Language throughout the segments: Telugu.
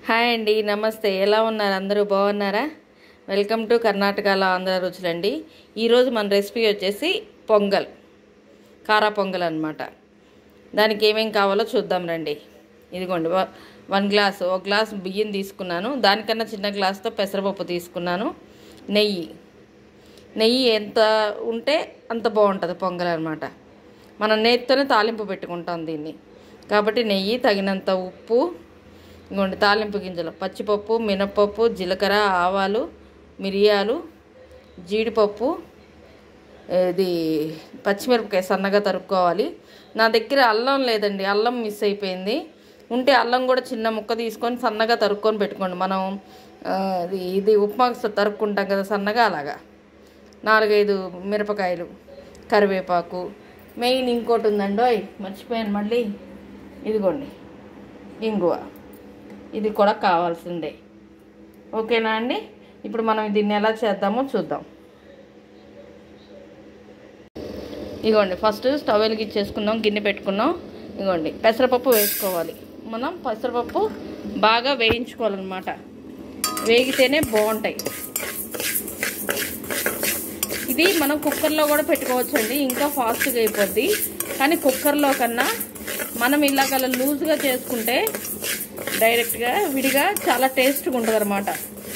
హాయ్ అండి నమస్తే ఎలా ఉన్నారు అందరూ బాగున్నారా వెల్కమ్ టు కర్ణాటకలో ఆంధ్ర రుచులండి ఈరోజు మన రెసిపీ వచ్చేసి పొంగల్ కారా పొంగల్ అనమాట దానికి ఏమేం కావాలో చూద్దాం రండి ఇదిగోండి వ- వన్ గ్లాస్ ఒక గ్లాస్ బియ్యం తీసుకున్నాను దానికన్నా చిన్న గ్లాస్తో పెసరపప్పు తీసుకున్నాను నెయ్యి నెయ్యి ఎంత ఉంటే అంత బాగుంటుంది పొంగల్ అనమాట మనం నేతితోనే తాలింపు పెట్టుకుంటాం దీన్ని కాబట్టి నెయ్యి తగినంత ఉప్పు ఇంకోండి తాలింపు గింజలు పచ్చిపప్పు మినపప్పు జీలకర్ర ఆవాలు మిరియాలు జీడిపప్పు ఇది పచ్చిమిరపకాయ సన్నగా తరుక్కోవాలి నా దగ్గర అల్లం లేదండి అల్లం మిస్ అయిపోయింది ఉంటే అల్లం కూడా చిన్న ముక్క తీసుకొని సన్నగా తరుక్కొని పెట్టుకోండి మనం ఆ, ఇది ఇది ఉప్మా తరుక్కుంటాం కదా సన్నగా అలాగా నాలుగైదు మిరపకాయలు కరివేపాకు మెయిన్ ఇంకోటి ఉందండోయ్ మర్చిపోయాను మళ్ళీ ఇదిగోండి ఇంగువ ఇది కూడా కావాల్సిందే ఓకేనా అండి ఇప్పుడు మనం దీన్ని ఎలా చేద్దామో చూద్దాం ఇగోండి ఫస్ట్ స్టవ్ వెలిగించేసుకుందాం గిన్నె పెట్టుకున్నాం ఇగోండి పెసరపప్పు వేసుకోవాలి మనం పెసరపప్పు బాగా వేయించుకోవాలన్నమాట వేగితేనే బాగుంటాయి ఇది మనం కుక్కర్లో కూడా పెట్టుకోవచ్చండి ఇంకా ఫాస్ట్గా అయిపోద్ది కానీ కుక్కర్లో కన్నా మనం ఇలాగ లూజ్గా చేసుకుంటే డైరెక్ట్గా విడిగా చాలా టేస్ట్గా ఉంటుంది అనమాట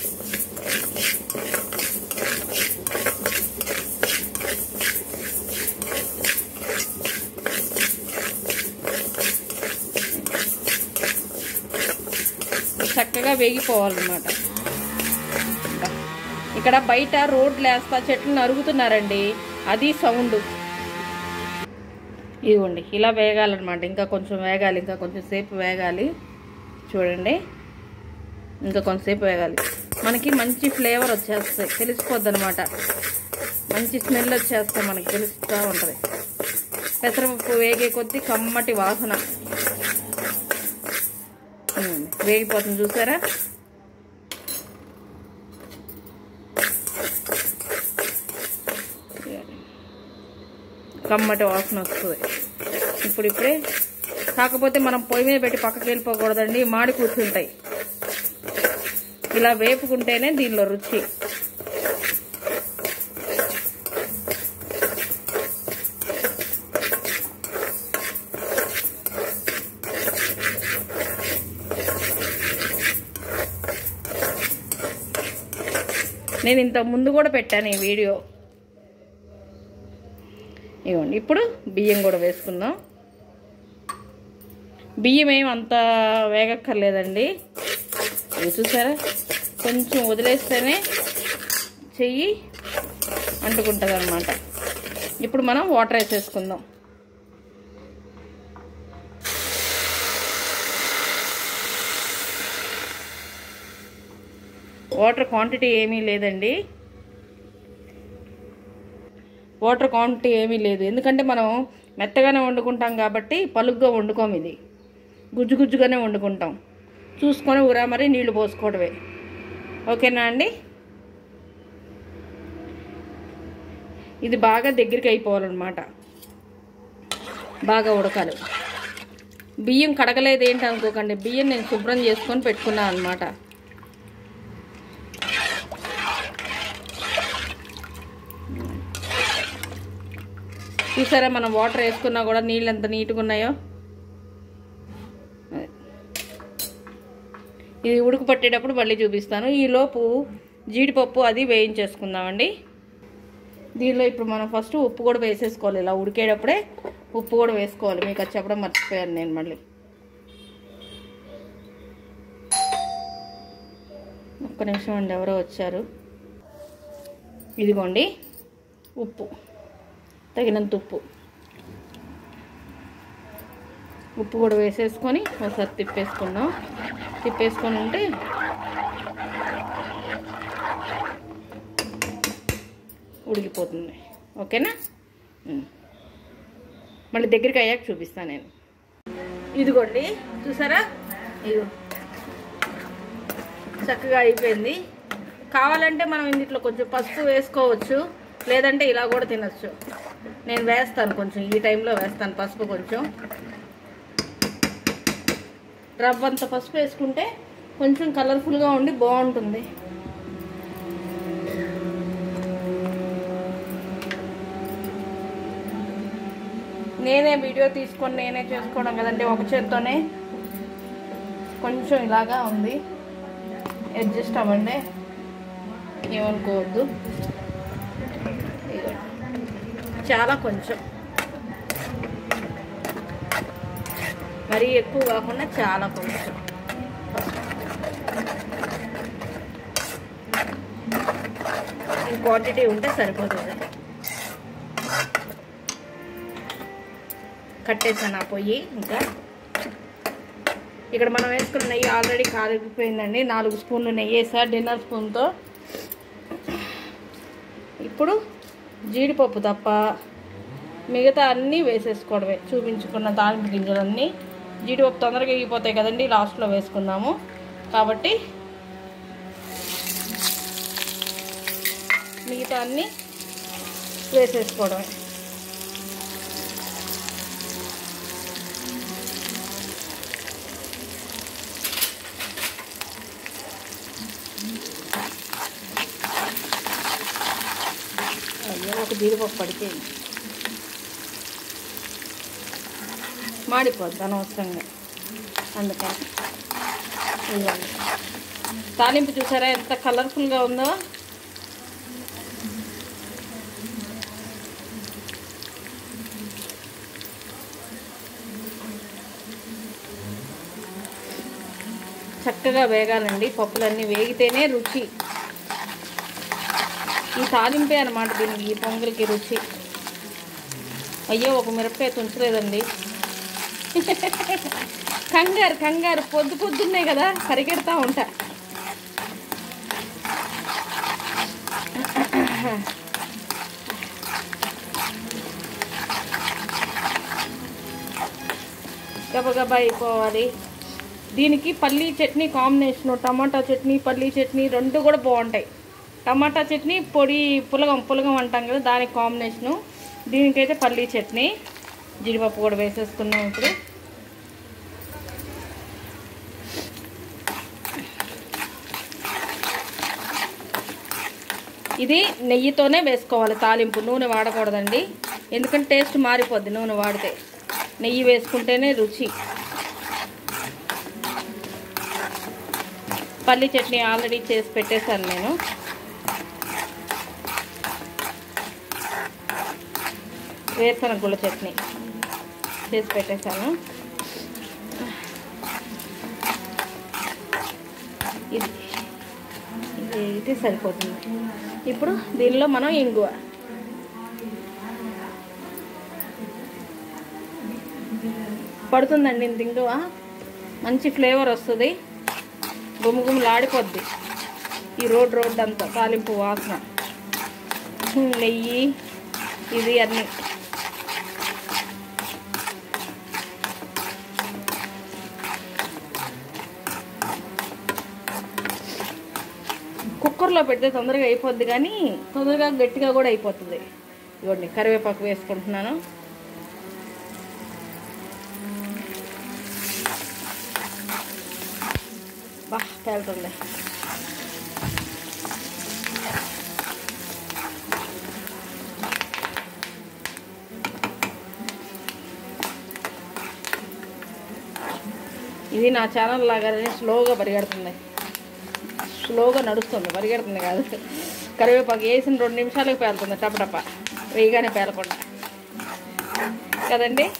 చక్కగా వేగిపోవాలన్నమాట ఇక్కడ బయట రోడ్లు వేస్తా చెట్లు నరుగుతున్నారండి అది సౌండ్ ఇదిగోండి ఇలా వేగాలన్నమాట ఇంకా కొంచెం వేగాలి ఇంకా కొంచెం సేపు వేగాలి చూడండి ఇంకా కొంతసేపు వేగాలి మనకి మంచి ఫ్లేవర్ వచ్చేస్తాయి తెలిసిపోద్ది అనమాట మంచి స్మెల్ వచ్చేస్తాయి మనకి తెలుస్తూ ఉంటుంది పెసరపప్పు వేగే కొద్దీ కమ్మటి వాసన ఉమ్, వేగిపోతుంది చూసారా కమ్మటి వాసన వస్తుంది ఇప్పుడు ఇప్పుడే కాకపోతే మనం పొయ్యి మీద పెట్టి పక్కకి వెళ్ళిపోకూడదండి మాడి కూర్చుంటాయి ఇలా వేపుకుంటేనే దీనిలో రుచి నేను ఇంత ముందు కూడా పెట్టాను ఈ వీడియో ఇవ్వండి ఇప్పుడు బియ్యం కూడా వేసుకుందాం బియ్యం ఏం అంత వేగక్కర్లేదండి ఇది చూసారా కొంచెం వదిలేస్తేనే చెయ్యి అంటుకుంటుంది అనమాట ఇప్పుడు మనం వాటర్ వేసేసుకుందాం వాటర్ క్వాంటిటీ ఏమీ లేదండి వాటర్ క్వాంటిటీ ఏమీ లేదు ఎందుకంటే మనం మెత్తగానే వండుకుంటాం కాబట్టి పలుగ్గా వండుకోం ఇది గుజ్జు గుజ్జుగానే వండుకుంటాం చూసుకొని ఊరా మరి నీళ్లు పోసుకోవడమే ఓకేనా అండి ఇది బాగా దగ్గరికి అయిపోవాలన్నమాట బాగా ఉడకాలి బియ్యం కడగలేదు ఏంటి అనుకోకండి బియ్యం నేను శుభ్రం చేసుకొని పెట్టుకున్నాను అనమాట చూసారా మనం వాటర్ వేసుకున్నా కూడా నీళ్ళు ఎంత నీట్గా ఉన్నాయో అదే. ఇది ఉడుకు పట్టేటప్పుడు మళ్ళీ చూపిస్తాను ఈలోపు జీడిపప్పు అది వేయించేసుకుందామండి దీనిలో ఇప్పుడు మనం ఫస్ట్ ఉప్పు కూడా వేసేసుకోవాలి ఇలా ఉడికేటప్పుడే ఉప్పు కూడా వేసుకోవాలి మీకు అది చెప్పడం మర్చిపోయాను నేను మళ్ళీ ఒక్క నిమిషం అండి ఎవరో వచ్చారు ఇదిగోండి ఉప్పు తగినంత ఉప్పు ఉప్పు కూడా వేసేసుకొని ఒకసారి తిప్పేసుకుందాం తిప్పేసుకొని ఉంటే ఉడికిపోతుంది ఓకేనా ఉమ్. మళ్ళీ దగ్గరికి అయ్యాక చూపిస్తాను నేను ఇదిగోండి చూసారా ఇదిగో చక్కగా అయిపోయింది కావాలంటే మనం ఇందులో కొంచెం పసుపు వేసుకోవచ్చు లేదంటే ఇలా కూడా తినచ్చు నేను వేస్తాను కొంచెం ఈ టైంలో వేస్తాను పసుపు కొంచెం రవ్వంత పసుపు వేసుకుంటే కొంచెం కలర్ఫుల్గా ఉండి బాగుంటుంది నేనే వీడియో తీసుకొని నేనే చేసుకోవడం కదండి ఒక చేత్తోనే కొంచెం ఇలాగా ఉంది అడ్జస్ట్ అవ్వండి ఏమనుకోవద్దు ఇదిగోండి. చాలా కొంచెం మరీ ఎక్కువ కాకుండా చాలా కొంచెం ఈ క్వాంటిటీ ఉంటే సరిపోతుంది కట్టేసాను ఆ పొయ్యి ఇంకా ఇక్కడ మనం వేసుకున్న నెయ్యి ఆల్రెడీ కాలిపోయిందండి నాలుగు స్పూన్లు నెయ్యి వేసా డిన్నర్ స్పూన్తో ఇప్పుడు జీడిపప్పు తప్ప మిగతా అన్నీ వేసేసుకోవడమే చూపించుకున్న తాలింపు గింజలన్నీ జీడిపప్పు తొందరగా ఎగిపోతాయి కదండి లాస్ట్లో వేసుకుందాము కాబట్టి మిగతా అన్నీ వేసేసుకోవడమే అయ్యో ఒక జీడిపప్పు పడిపోయింది మాడిపోద్ది అనవసరంగా అందుకని ఇవ్వండి తాలింపు చూసారా ఎంత కలర్ఫుల్గా ఉందో చక్కగా వేగాలండి పప్పులన్నీ వేగితేనే రుచి ఈ తాలింపే అనమాట దీనికి ఈ పొంగల్కి రుచి అయ్యో ఒక మిరపకాయ తుంచలేదండి కంగారు కంగారు పొద్దు పొద్దున్నే కదా పరిగెడతా ఉంటా గబగబా అయిపోవాలి దీనికి పల్లీ చట్నీ కాంబినేషను టమాటా చట్నీ పల్లీ చట్నీ రెండు కూడా బాగుంటాయి టమాటా చట్నీ పొడి పులగం పులగం అంటాం కదా దానికి కాంబినేషను దీనికైతే పల్లీ చట్నీ జీడిపప్పు కూడా వేసేసుకున్నాం ఇప్పుడు ఇది నెయ్యితోనే వేసుకోవాలి తాలింపు నూనె వాడకూడదండి ఎందుకంటే టేస్ట్ మారిపోద్ది నూనె వాడితే నెయ్యి వేసుకుంటేనే రుచి పల్లి చట్నీ ఆల్రెడీ చేసి పెట్టేశాను నేను వేరుశనగ గుళ్ళ చట్నీ చేసి పెట్టేశాను ఇది ఇది అయితే సరిపోతుంది ఇప్పుడు దీనిలో మనం ఇంగువ పడుతుందండి ఇంత ఇంగువ మంచి ఫ్లేవర్ వస్తుంది గుమగుమలాడిపోద్ది ఈ రోడ్ రోడ్ అంతా తాలింపు వాసన నెయ్యి ఇది అన్నీ కుక్కర్లో పెడితే తొందరగా అయిపోద్ది కానీ తొందరగా గట్టిగా కూడా అయిపోతుంది ఇవ్వండి కరివేపాకు వేసుకుంటున్నాను బా పేలుతుంది ఇది నా ఛానల్ లాగానే స్లోగా పరిగెడుతుంది స్లోగా నడుస్తుంది పరిగెడుతుంది కాదు కరివేపాకు వేసిన రెండు నిమిషాలకు పేలుతుంది టపటప వేయగానే పేలకుండా కదండి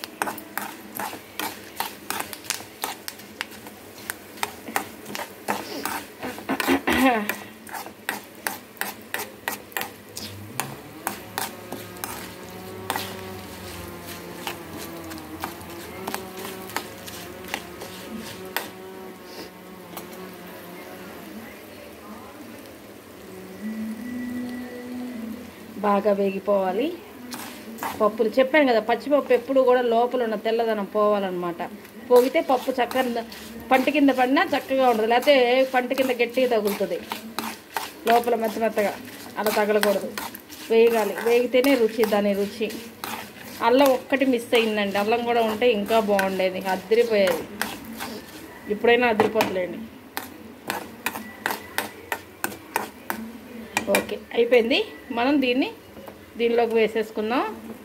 బాగా వేగిపోవాలి పప్పులు చెప్పాను కదా పచ్చిపప్పు ఎప్పుడు కూడా లోపల ఉన్న తెల్లదనం పోవాలన్నమాట పోగితే పప్పు చక్కగా పంట కింద పడినా చక్కగా ఉండదు లేకపోతే పంట కింద గట్టిగా తగులుతుంది లోపల మెత్త మెత్తగా అలా తగలకూడదు వేయగాలి వేగితేనే రుచి దాని రుచి అల్లం ఒక్కటి మిస్ అయిందండి అల్లం కూడా ఉంటే ఇంకా బాగుండేది అదిరిపోయేది ఇప్పుడైనా అదిరిపోతులేండి ఓకే అయిపోయింది మనం దీన్ని దీనిలోకి వేసేసుకుందాం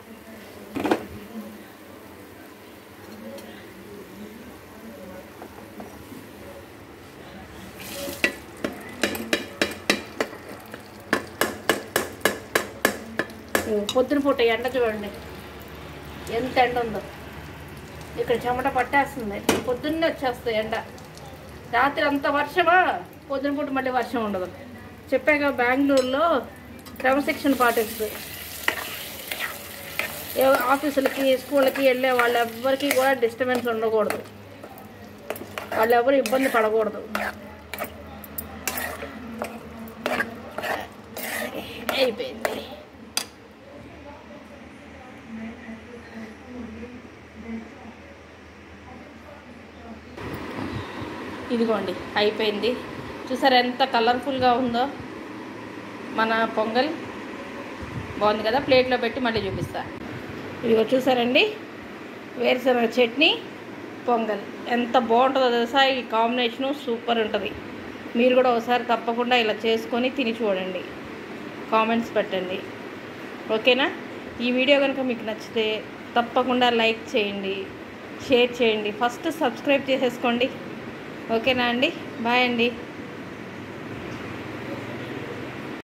ఇదిగో పొద్దున పూట ఎండ చూడండి ఎంత ఎండ ఉందో ఇక్కడ చెమట పట్టేస్తుంది పొద్దున్నే వచ్చేస్తుంది ఎండ రాత్రి అంత వర్షమా పొద్దున పూట మళ్ళీ వర్షం ఉండదు చెప్పాక బెంగళూరులో క్రమశిక్షణ పాటిస్తుంది ఏ ఆఫీసులకి స్కూళ్ళకి వెళ్ళే వాళ్ళెవ్వరికి కూడా డిస్టర్బెన్స్ ఉండకూడదు వాళ్ళు ఎవరు ఇబ్బంది పడకూడదు అయిపోయింది ఇదిగోండి అయిపోయింది చూసారా ఎంత కలర్ఫుల్గా ఉందో మన పొంగల్ బాగుంది కదా ప్లేట్లో పెట్టి మళ్ళీ చూపిస్తా ఇదిగో చూసారండి వేరుశనగ చట్నీ పొంగల్ ఎంత బాగుంటుందో తెలుసా ఈ కాంబినేషను సూపర్ ఉంటుంది మీరు కూడా ఒకసారి తప్పకుండా ఇలా చేసుకొని తిని చూడండి కామెంట్స్ పెట్టండి ఓకేనా ఈ వీడియో కనుక మీకు నచ్చితే తప్పకుండా లైక్ చేయండి షేర్ చేయండి ఫస్ట్ సబ్స్క్రైబ్ చేసేసుకోండి ఓకేనా అండి బాయ్ అండి